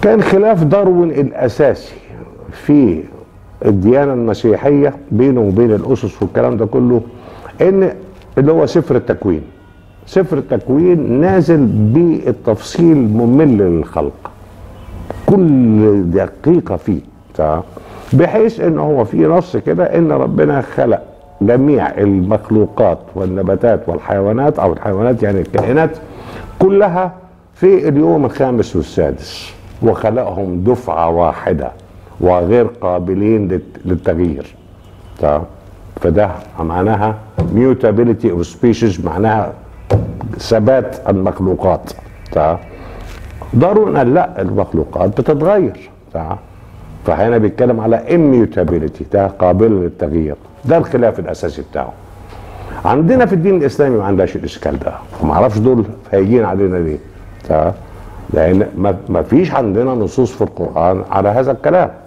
كان خلاف داروين الاساسي في الديانه المسيحيه بينه وبين الاسس والكلام ده كله ان اللي هو سفر التكوين سفر التكوين نازل بالتفصيل ممل للخلق كل دقيقه فيه تمام بحيث ان هو في نص كده ان ربنا خلق جميع المخلوقات والنباتات والحيوانات او الحيوانات يعني الكائنات كلها في اليوم الخامس والسادس وخلقهم دفعه واحده وغير قابلين للت- للتغيير تمام فده معناها mutability of species معناها ثبات المخلوقات تمام داروين قال لا المخلوقات بتتغير تمام فهنا بيتكلم على immutability ده قابل للتغيير ده الخلاف الاساسي بتاعه عندنا في الدين الاسلامي ما عندهاش الاشكال ده وما اعرفش دول هيجين علينا ليه تمام لان ما ما فيش عندنا نصوص في القران على هذا الكلام